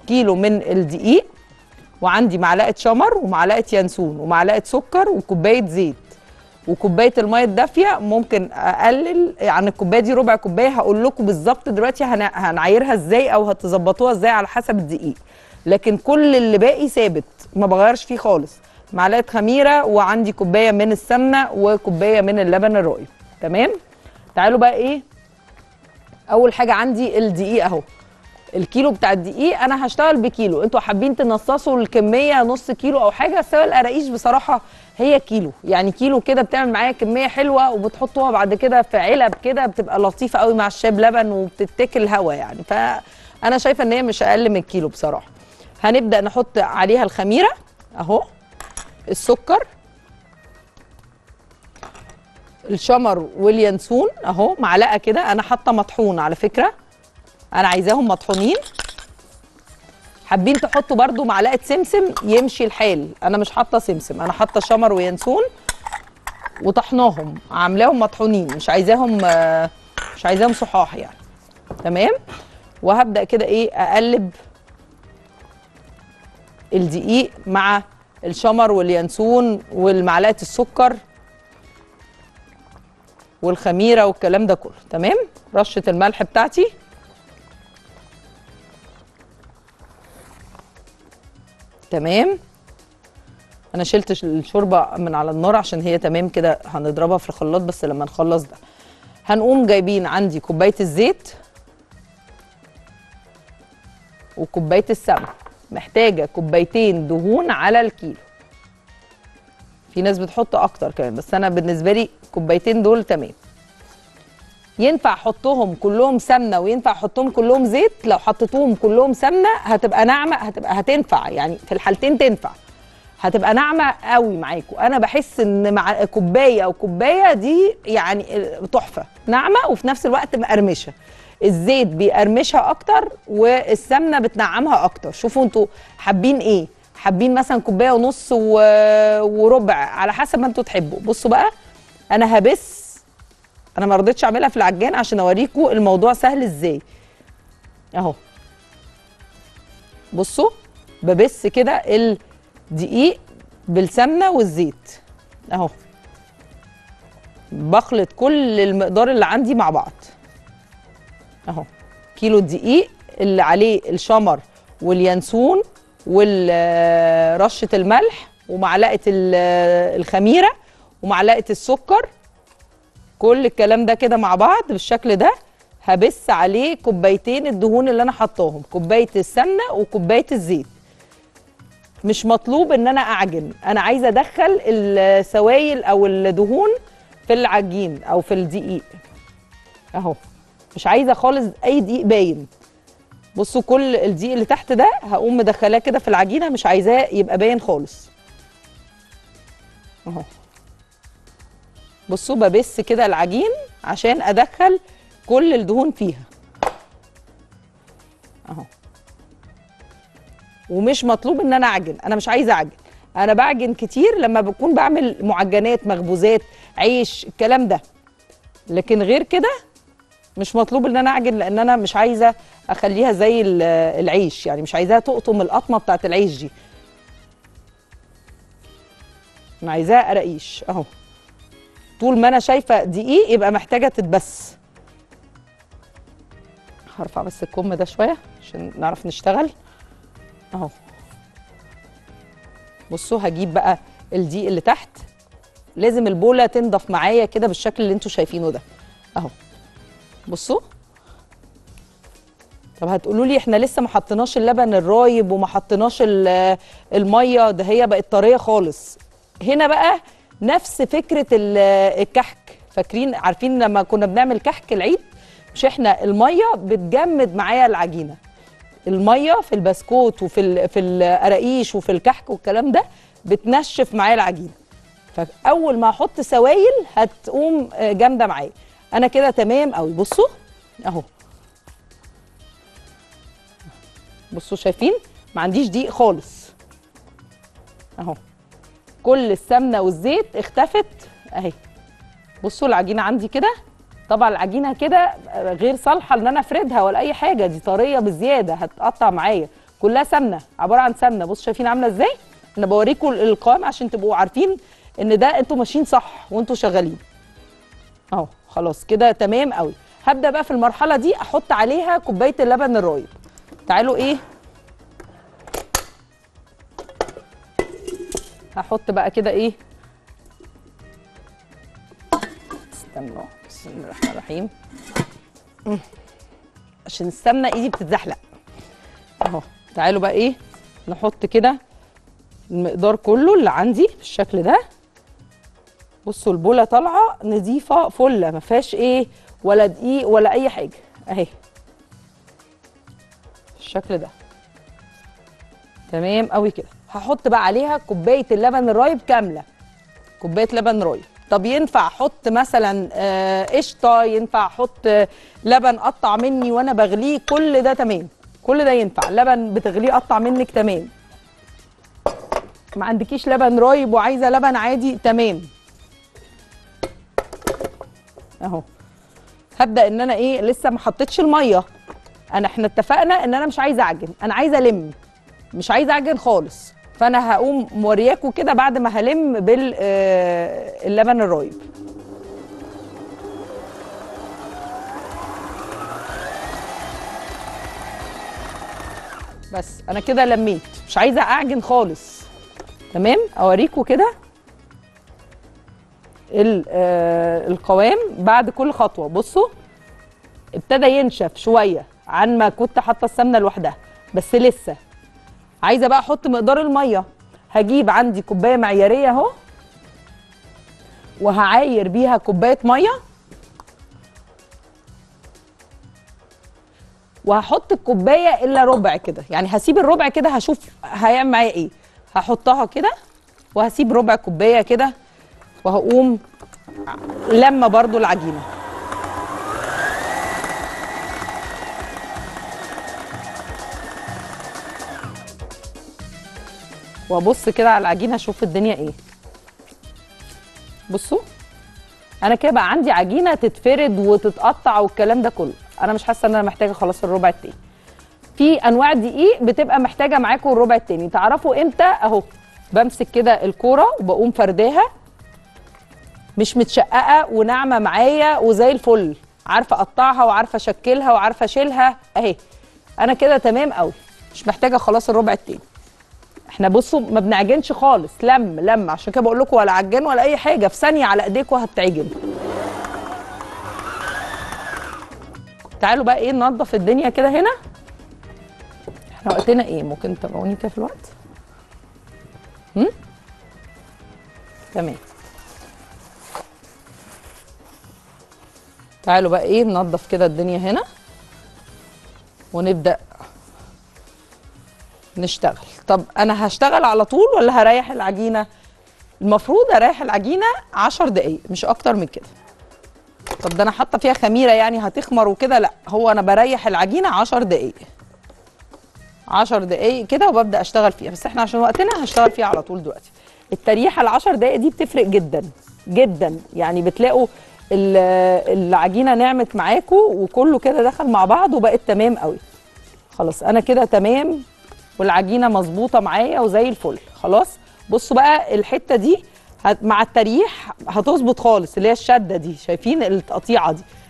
كيلو من الدقيق وعندي معلقه شمر ومعلقه ينسون ومعلقه سكر وكوبايه زيت وكوبايه الميه الدافيه ممكن اقلل عن الكوبايه دي ربع كوبايه هقول لكم بالظبط دلوقتي هن- هنعايرها ازاي او هتظبطوها ازاي على حسب الدقيق لكن كل اللي باقي ثابت ما بغيرش فيه خالص معلقه خميره وعندي كوبايه من السمنه وكوبايه من اللبن الرايب تمام تعالوا بقى ايه اول حاجه عندي الدقيق اهو الكيلو بتاع الدقيق انا هشتغل بكيلو انتوا حابين تنصصوا الكميه نص كيلو او حاجه بس هو القراقيش بصراحه هي كيلو يعني كيلو كده بتعمل معايا كميه حلوه وبتحطوها بعد كده في علب كده بتبقى لطيفه قوي مع الشاي بلبن وبتتاكل هوا يعني فانا شايفه ان هي مش اقل من كيلو بصراحه هنبدا نحط عليها الخميره اهو السكر الشمر واليانسون اهو معلقه كده انا حاطه مطحون على فكره انا عايزاهم مطحونين حابين تحطوا برضو معلقه سمسم يمشي الحال انا مش حاطه سمسم انا حاطه شمر وينسون وطحناهم عاملاهم مطحونين مش عايزاهم آه، مش عايزاهم صحاح يعني تمام وهبدا كده ايه اقلب الدقيق مع الشمر واليانسون والمعلقه السكر والخميره والكلام ده كله تمام رشه الملح بتاعتي تمام انا شلت ش- الشوربه من على النار عشان هي تمام كده هنضربها في الخلاط بس لما نخلص ده هنقوم جايبين عندي كوبايه الزيت وكوبايه السمنه محتاجه كوبايتين دهون على الكيلو في ناس بتحط اكتر كمان بس انا بالنسبه لي كوبايتين دول تمام ينفع احطهم كلهم سمنه وينفع احطهم كلهم زيت لو حطيتوهم كلهم سمنه هتبقى ناعمه هتبقى هتنفع يعني في الحالتين تنفع هتبقى ناعمه قوي معاكم انا بحس ان مع كوبايه او كوبايه دي يعني تحفه ناعمه وفي نفس الوقت مقرمشه الزيت بيقرمشها اكتر والسمنه بتنعمها اكتر شوفوا انتوا حابين ايه حابين مثلا كوبايه ونص و... وربع على حسب ما انتوا تحبوا بصوا بقى انا هبس انا ما رضيتش اعملها في العجان عشان اوريكم الموضوع سهل ازاي اهو بصوا ببس كده الدقيق بالسمنه والزيت اهو بخلط كل المقدار اللي عندي مع بعض اهو كيلو الدقيق اللي عليه الشمر واليانسون ورشه الملح ومعلقه ال- الخميره ومعلقه السكر كل الكلام ده كده مع بعض بالشكل ده هبس عليه كوبايتين الدهون اللي انا حطاهم كوبايه السمنه وكوبايه الزيت مش مطلوب ان انا اعجن انا عايزه ادخل السوائل او الدهون في العجين او في الدقيق اهو مش عايزه خالص اي دقيق باين بصوا كل الدقيق اللي تحت ده هقوم مدخلاه كده في العجينه مش عايزاه يبقى باين خالص اهو بصوا ببس كده العجين عشان ادخل كل الدهون فيها اهو ومش مطلوب ان انا اعجن انا مش عايزه اعجن انا بعجن كتير لما بكون بعمل معجنات مخبوزات عيش الكلام ده لكن غير كده مش مطلوب ان انا اعجن لان انا مش عايزه اخليها زي ال- العيش يعني مش عايزاها تقطم القطمه بتاعت العيش دي انا عايزاها قراقيش اهو طول ما انا شايفه دقيق يبقى محتاجه تتبس هرفع بس الكم ده شويه عشان نعرف نشتغل اهو بصوا هجيب بقى الدقيق اللي تحت لازم البوله تنضف معايا كده بالشكل اللي انتوا شايفينه ده اهو بصوا طب هتقولوا لي احنا لسه ما حطيناش اللبن الرايب وما حطيناش ال- الميه ده هي بقت طريه خالص هنا بقى نفس فكره ال- الكحك فاكرين عارفين لما كنا بنعمل كحك العيد مش احنا الميه بتجمد معايا العجينه الميه في البسكوت وفي ال- في القراقيش وفي الكحك والكلام ده بتنشف معايا العجينه فاول ما احط سوائل هتقوم آه، جامده معايا انا كده تمام قوي بصوا اهو بصوا شايفين ما عنديش دقيق خالص اهو كل السمنه والزيت اختفت اهي بصوا العجينه عندي كده طبعا العجينه كده غير صالحه ان انا افردها ولا اي حاجه دي طريه بزياده هتقطع معايا كلها سمنه عباره عن سمنه بصوا شايفين عامله ازاي انا بوريكم القوام عشان تبقوا عارفين ان ده انتوا ماشيين صح وانتوا شغالين اهو خلاص كده تمام قوي هبدا بقى في المرحله دي احط عليها كوبايه اللبن الرايب تعالوا ايه هحط بقى كده ايه استنوا بسم الله الرحمن الرحيم مم. عشان السمنه ايدي بتتزحلق اهو تعالوا بقى ايه نحط كده المقدار كله اللي عندي بالشكل ده بصوا البوله طالعه نظيفه فله ما فيهاش ايه ولا دقيق ولا اي حاجه اهي بالشكل ده تمام قوي كده هحط بقى عليها كوبايه اللبن الرايب كامله كوبايه لبن رايب طب ينفع احط مثلا آه، قشطه ينفع احط آه، لبن قطع مني وانا بغليه كل ده تمام كل ده ينفع لبن بتغليه قطع منك تمام ما عندكيش لبن رايب وعايزه لبن عادي تمام اهو هبدا ان انا ايه لسه ما حطيتش الميه انا احنا اتفقنا ان انا مش عايزه اعجن انا عايزه الم مش عايزه اعجن خالص فانا هقوم مورياكم كده بعد ما هلم باللبن الرايب بس انا كده لميت مش عايزه اعجن خالص تمام اوريكم كده ال- آه، القوام بعد كل خطوه بصوا ابتدى ينشف شويه عن ما كنت حاطه السمنه لوحدها بس لسه عايزه بقى احط مقدار الميه هجيب عندي كوبايه معياريه اهو وهعاير بيها كوبايه ميه وهحط الكوبايه الا ربع كده يعني هسيب الربع كده هشوف هيعمل معايا ايه هحطها كده وهسيب ربع كوبايه كده وهقوم لما برضو العجينه وابص كده على العجينه اشوف الدنيا ايه بصوا انا كده بقى عندي عجينه تتفرد وتتقطع والكلام ده كله انا مش حاسه ان انا محتاجه خلاص الربع التاني في انواع دقيق بتبقى محتاجه معاكم الربع التاني تعرفوا امتى اهو بمسك كده الكوره وبقوم فرداها مش متشققه وناعمه معايا وزي الفل عارفه اقطعها وعارفه اشكلها وعارفه اشيلها اهي انا كده تمام قوي مش محتاجه خلاص الربع التاني احنا بصوا ما بنعجنش خالص لم لم عشان كده بقول لكم ولا عجان ولا اي حاجه في ثانيه على ايديكم هتعجن تعالوا بقى ايه ننضف الدنيا كده هنا احنا وقتنا ايه ممكن تابعوني كده في الوقت هم؟ تمام تعالوا بقى ايه ننضف كده الدنيا هنا ونبدا نشتغل طب انا هشتغل على طول ولا هريح العجينه المفروض اريح العجينه 10 دقايق مش اكتر من كده طب ده انا حاطه فيها خميره يعني هتخمر وكده لا هو انا بريح العجينه 10 دقايق 10 دقايق كده وببدا اشتغل فيها بس احنا عشان وقتنا هشتغل فيها على طول دلوقتي التريحه ال 10 دقايق دي بتفرق جدا جدا يعني بتلاقوا ال- العجينه نعمت معاكم وكله كده دخل مع بعض وبقت تمام قوي خلاص انا كده تمام والعجينه مظبوطه معايا وزي الفل خلاص بصوا بقى الحته دي هت- مع التريح هتظبط خالص اللي هي الشده دي شايفين التقطيعه دي